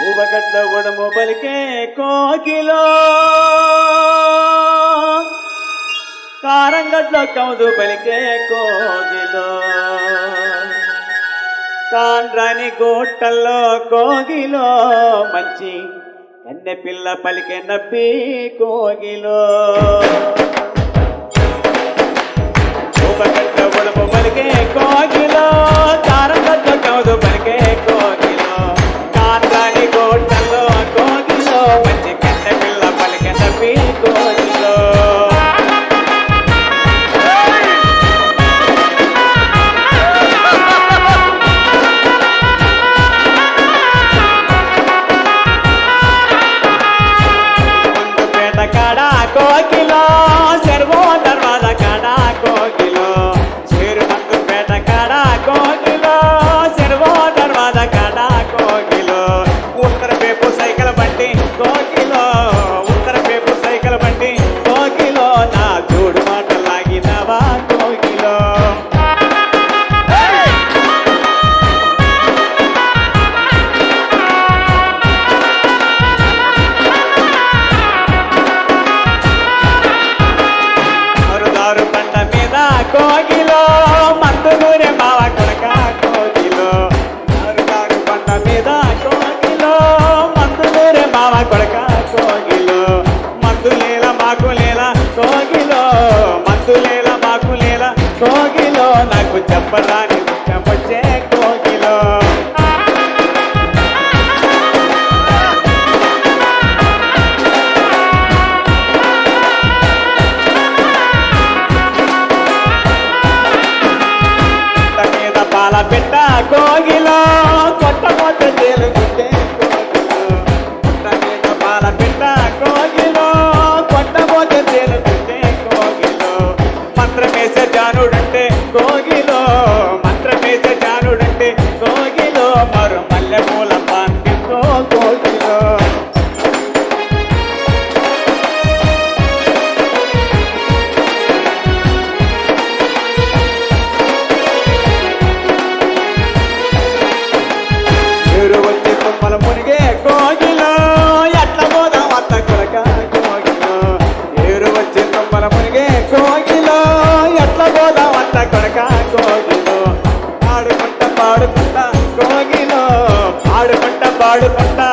ఊబగడ్డ ఉడము పలికే కోకిలో కారంగడ్లో కౌదు పలికే కోగిలో కాండ్రాని గోట్టల్లో కోగిలో మంచి కన్నె పిల్ల పలికే నబ్బి కోగిలో ఊబగడ్డ ఉడము పలికే కోగిలో కారంగడ్డ కౌదు పలికే కోగిలో కాండ్రాని గోట్టల్లో కోగిలో మంచి కన్నె పిల్ల పలికే నబ్బి కోగిలో పేట కాడ కోకిలో చెరువు దర్వాజ కాడ కోకిలో చేరు మందు పేట కాడ కోకిలో చెరువు దర్వాజ కాడ కోకిలో ఉత్తర పేపు సైకిల్ బండి కోకిలో ఉత్తర పేపు సైకిల్ బండి కోకిలో నా చూడు మాట లాగినవా కోకిలో మరుదారు పంట మీద కోగిలో మందులూరే బావ కొడక కోగిలో మరుదారు పంట మీద కోగిలో మందులూరే బావ కొడక కోగిలో మందులేల మాకులేల కోగిలో మందులేల మాకులేల కోగిలో నాకు చెప్పరాని చెప్పొచ్చే కోగిలో పుట్ట మీద పాల పెట్ట కోగిలో కొట్టమొట్ట తేలుకుంటే కోగిలో పుట్ట మీద పాల పెట్ట కోగిలో కొట్టమొట్ట తేలుకుంటే కోగిలో మంత్రమేసే జానుడంటే కోగిలో మంత్రమేసే జానుడంటే కోగిలో మరో మల్లె పూల పాన్పితో కోగిలో ఏరు వచ్చి కొమ్మల మునిగే కోగిలో ఎట్ల పోదాం అత్త కొరక కోగిలో ఏరు వచ్చి కొమ్మల మునిగే కోగిలో ఎట్ల పోదాం అత్త కొరక కోగిలో ఆడుకుంట పాడుకుంటా కోగిలో ఆడుకుంట పాడుకుంటా